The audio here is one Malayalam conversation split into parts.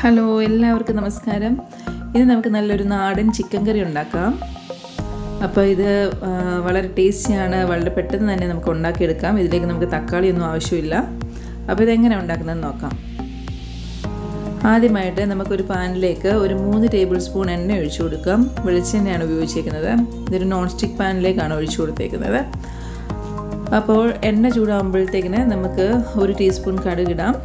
ഹലോ എല്ലാവർക്കും നമസ്കാരം ഇന്ന് നമുക്ക് നല്ലൊരു നാടൻ ചിക്കൻ കറി ഉണ്ടാക്കാം അപ്പോൾ ഇത് ആ, വളരെ ടേസ്റ്റിയാണ് വളരെ പെട്ടെന്ന് തന്നെ നമുക്ക് ഉണ്ടാക്കിയെടുക്കാം ഇതിലേക്ക് നമുക്ക് തക്കാളി ഒന്നും ആവശ്യമില്ല അപ്പോൾ ഇതെങ്ങനെ ഉണ്ടാക്കുന്നതെന്ന് നോക്കാം ആദ്യമായിട്ട് നമുക്കൊരു പാനിലേക്ക് ഒരു മൂന്ന് ടേബിൾ സ്പൂൺ എണ്ണ ഒഴിച്ചു കൊടുക്കാം വെളിച്ചെണ്ണയാണ് ഉപയോഗിച്ചിരിക്കുന്നത് ഇതൊരു നോൺ സ്റ്റിക്ക് പാനിലേക്കാണ് ഒഴിച്ചു കൊടുത്തേക്കുന്നത് അപ്പോൾ എണ്ണ ചൂടാകുമ്പോഴത്തേക്കിന് നമുക്ക് ഒരു ടീസ്പൂൺ കടുകിടാം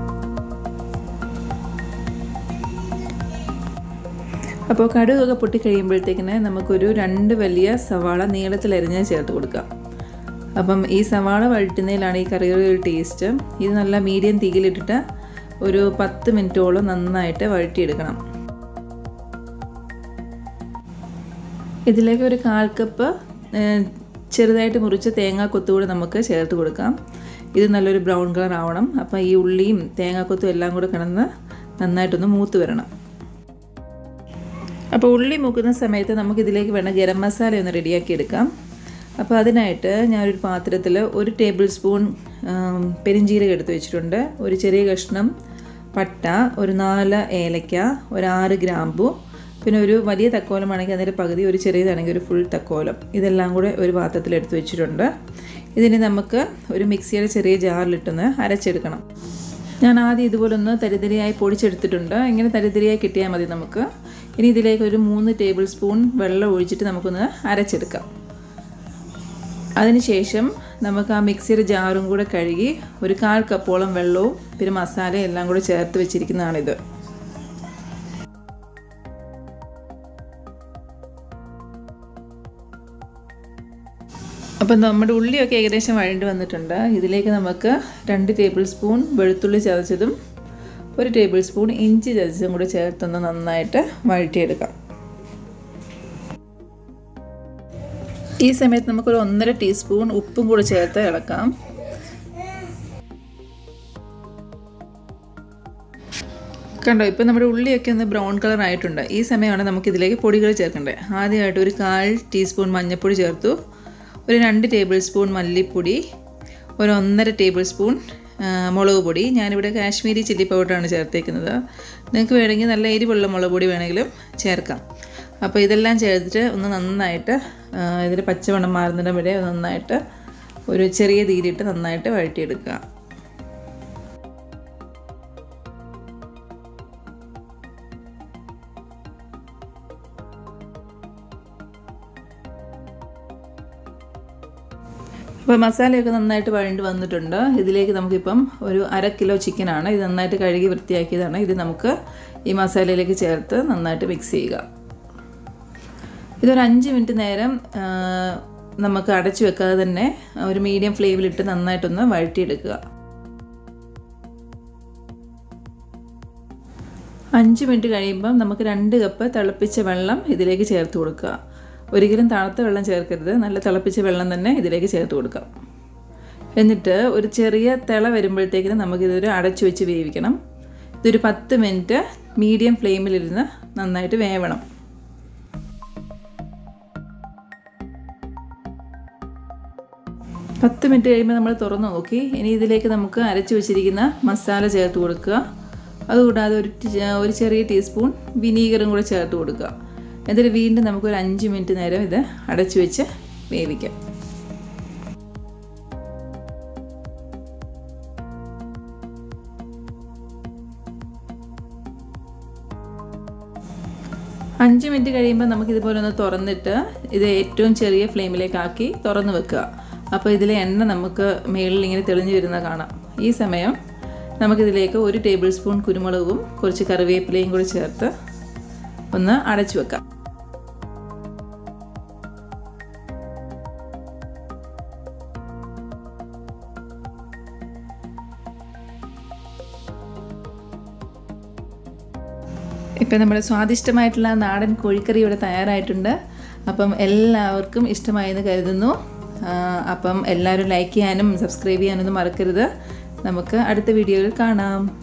അപ്പോൾ കടുകൊക്കെ പൊട്ടിക്കഴിയുമ്പോഴത്തേക്കിന് നമുക്കൊരു രണ്ട് വലിയ സവാള നീളത്തിലരിഞ്ഞ് ചേർത്ത് കൊടുക്കാം അപ്പം ഈ സവാള വഴറ്റുന്നതിലാണ് ഈ കറിയുടെ ഒരു ടേസ്റ്റ് ഇത് നല്ല മീഡിയം തീയിലിട്ടിട്ട് ഒരു പത്ത് മിനിറ്റോളം നന്നായിട്ട് വഴറ്റിയെടുക്കണം ഇതിലേക്ക് ഒരു കാൽ കപ്പ് ഏഹ്, ചെറുതായിട്ട് മുറിച്ച തേങ്ങാക്കൊത്തുകൂടെ നമുക്ക് ചേർത്ത് കൊടുക്കാം ഇത് നല്ലൊരു ബ്രൗൺ കളർ ആവണം അപ്പോൾ ഈ ഉള്ളിയും തേങ്ങാക്കൊത്തും എല്ലാം കൂടെ കിടന്ന് നന്നായിട്ടൊന്ന് മൂത്ത് വരണം അപ്പോൾ ഉള്ളി മൂക്കുന്ന സമയത്ത് നമുക്ക് ഇതിലേക്ക് വേണ്ട ഗരം മസാല ഒന്ന് റെഡിയാക്കി എടുക്കാം അപ്പോൾ അതിനായിട്ട് ഞാനൊരു പാത്രത്തിൽ ഒരു ടേബിൾ സ്പൂൺ ആം, പെരിഞ്ജീരകം എടുത്ത് വെച്ചിട്ടുണ്ട് ഒരു ചെറിയ കഷ്ണം പട്ട ഒരു നാല് ഏലക്ക ഒരു ആറ് ഗ്രാമ്പു പിന്നെ ഒരു വലിയ തക്കോലമാണെങ്കിൽ അതിൻ്റെ പകുതി ഒരു ചെറിയതാണെങ്കിൽ ഒരു ഫുൾ തക്കോലം ഇതെല്ലാം കൂടെ ഒരു പാത്രത്തിൽ എടുത്ത് വെച്ചിട്ടുണ്ട് ഇതിന് നമുക്ക് ഒരു മിക്സിയുടെ ചെറിയ ജാറിലിട്ടൊന്ന് അരച്ചെടുക്കണം ഞാൻ ആദ്യം ഇതുപോലെ ഒന്ന് തരിതരിയായി പൊടിച്ചെടുത്തിട്ടുണ്ട് ഇങ്ങനെ തരിതരിയായി കിട്ടിയാൽ മതി നമുക്ക് ഇനി ഇതിലേക്ക് ഒരു മൂന്ന് ടേബിൾ സ്പൂൺ വെള്ളം ഒഴിച്ചിട്ട് നമുക്കൊന്ന് അരച്ചെടുക്കാം അതിനുശേഷം നമുക്ക് ആ മിക്സിയുടെ ജാറും കൂടെ കഴുകി ഒരു കാൽ കപ്പോളം വെള്ളവും പിന്നെ മസാലയും എല്ലാം കൂടെ ചേർത്ത് വെച്ചിരിക്കുന്നതാണിത് അപ്പം നമ്മുടെ ഉള്ളിയൊക്കെ ഏകദേശം വഴണ്ടി വന്നിട്ടുണ്ട് ഇതിലേക്ക് നമുക്ക് രണ്ട് ടേബിൾ സ്പൂൺ വെളുത്തുള്ളി ചതച്ചതും ഒരു ടേബിൾ സ്പൂൺ ഇഞ്ചി ചതച്ചതും കൂടെ ചേർത്തൊന്ന് നന്നായിട്ട് വഴറ്റിയെടുക്കാം ഈ സമയത്ത് നമുക്കൊരു ഒന്നര ടീസ്പൂൺ ഉപ്പും കൂടെ ചേർത്ത് ഇളക്കാം കണ്ടോ ഇപ്പോൾ നമ്മുടെ ഉള്ളിയൊക്കെ ഒന്ന് ബ്രൗൺ കളർ ആയിട്ടുണ്ട് ഈ സമയമാണ് നമുക്ക് ഇതിലേക്ക് പൊടികൾ ചേർക്കേണ്ടത് ആദ്യമായിട്ട് ഒരു കാൽ ടീസ്പൂൺ മഞ്ഞൾപ്പൊടി ചേർത്തു ഒരു രണ്ട് ടേബിൾ സ്പൂൺ മല്ലിപ്പൊടി ഒരു ഒന്നര ടേബിൾ സ്പൂൺ ആ, മുളക് പൊടി ഞാനിവിടെ കാശ്മീരി ചില്ലി പൗഡറാണ് ചേർത്തേക്കുന്നത് നിങ്ങൾക്ക് വേണമെങ്കിൽ നല്ല എരിവുള്ള മുളക് പൊടി വേണമെങ്കിലും ചേർക്കാം അപ്പോൾ ഇതെല്ലാം ചേർത്തിട്ട് ഒന്ന് നന്നായിട്ട് ഇതിൻ്റെ പച്ചവണ്ണം മാറുന്നിടം വരെ നന്നായിട്ട് ഒരു ചെറിയ തീരിട്ട് നന്നായിട്ട് വഴറ്റിയെടുക്കുക അപ്പോൾ മസാലയൊക്കെ നന്നായിട്ട് വഴണ്ട് വന്നിട്ടുണ്ട് ഇതിലേക്ക് നമുക്കിപ്പം ഒരു അര കിലോ ചിക്കനാണ് ഇത് നന്നായിട്ട് കഴുകി വൃത്തിയാക്കിയതാണ് ഇത് നമുക്ക് ഈ മസാലയിലേക്ക് ചേർത്ത് നന്നായിട്ട് മിക്സ് ചെയ്യുക ഇതൊരു അഞ്ച് മിനിറ്റ് നേരം ആ, നമുക്ക് അടച്ചു വെക്കാതെ തന്നെ ഒരു മീഡിയം ഫ്ലെയിമിലിട്ട് നന്നായിട്ടൊന്ന് വഴറ്റിയെടുക്കുക അഞ്ച് മിനിറ്റ് കഴിയുമ്പം നമുക്ക് രണ്ട് കപ്പ് തിളപ്പിച്ച വെള്ളം ഇതിലേക്ക് ചേർത്ത് കൊടുക്കുക ഒരിക്കലും തണുത്ത വെള്ളം ചേർക്കരുത് നല്ല തിളപ്പിച്ച വെള്ളം തന്നെ ഇതിലേക്ക് ചേർത്ത് കൊടുക്കാം എന്നിട്ട് ഒരു ചെറിയ തിള വരുമ്പോഴത്തേക്കിനും നമുക്കിതൊരു അടച്ചു വെച്ച് വേവിക്കണം ഇതൊരു പത്ത് മിനിറ്റ് മീഡിയം ഫ്ലെയിമിലിരുന്ന് നന്നായിട്ട് വേവണം പത്ത് മിനിറ്റ് കഴിയുമ്പോൾ നമ്മൾ തുറന്ന് നോക്കി ഇനി ഇതിലേക്ക് നമുക്ക് അരച്ച് വെച്ചിരിക്കുന്ന മസാല ചേർത്ത് കൊടുക്കുക അതുകൂടാതെ ഒരു ടി- ഒരു ചെറിയ ടീസ്പൂൺ വിനീഗറും കൂടെ ചേർത്ത് കൊടുക്കുക എന്നിട്ട് വീണ്ടും നമുക്ക് ഒരു അഞ്ച് മിനിറ്റ് നേരം ഇത് അടച്ചു വെച്ച് വേവിക്കാം അഞ്ച് മിനിറ്റ് കഴിയുമ്പോൾ നമുക്ക് ഇതുപോലെ ഒന്ന് തുറന്നിട്ട് ഇത് ഏറ്റവും ചെറിയ ഫ്ലെയിമിലേക്കാക്കി തുറന്ന് വെക്കുക അപ്പോൾ ഇതിലെ എണ്ണ നമുക്ക് മേളിൽ ഇങ്ങനെ തെളിഞ്ഞു വരുന്ന കാണാം ഈ സമയം നമുക്കിതിലേക്ക് ഒരു ടേബിൾ സ്പൂൺ കുരുമുളകും കുറച്ച് കറിവേപ്പിലയും കൂടി ചേർത്ത് ഒന്ന് അടച്ചു വെക്കാം ഇപ്പം നമ്മുടെ സ്വാദിഷ്ടമായിട്ടുള്ള നാടൻ കോഴിക്കറി ഇവിടെ തയ്യാറായിട്ടുണ്ട് അപ്പം എല്ലാവർക്കും ഇഷ്ടമായെന്ന് കരുതുന്നു ആ, അപ്പം എല്ലാവരും ലൈക്ക് ചെയ്യാനും സബ്സ്ക്രൈബ് ചെയ്യാനൊന്നും മറക്കരുത് നമുക്ക് അടുത്ത വീഡിയോയിൽ കാണാം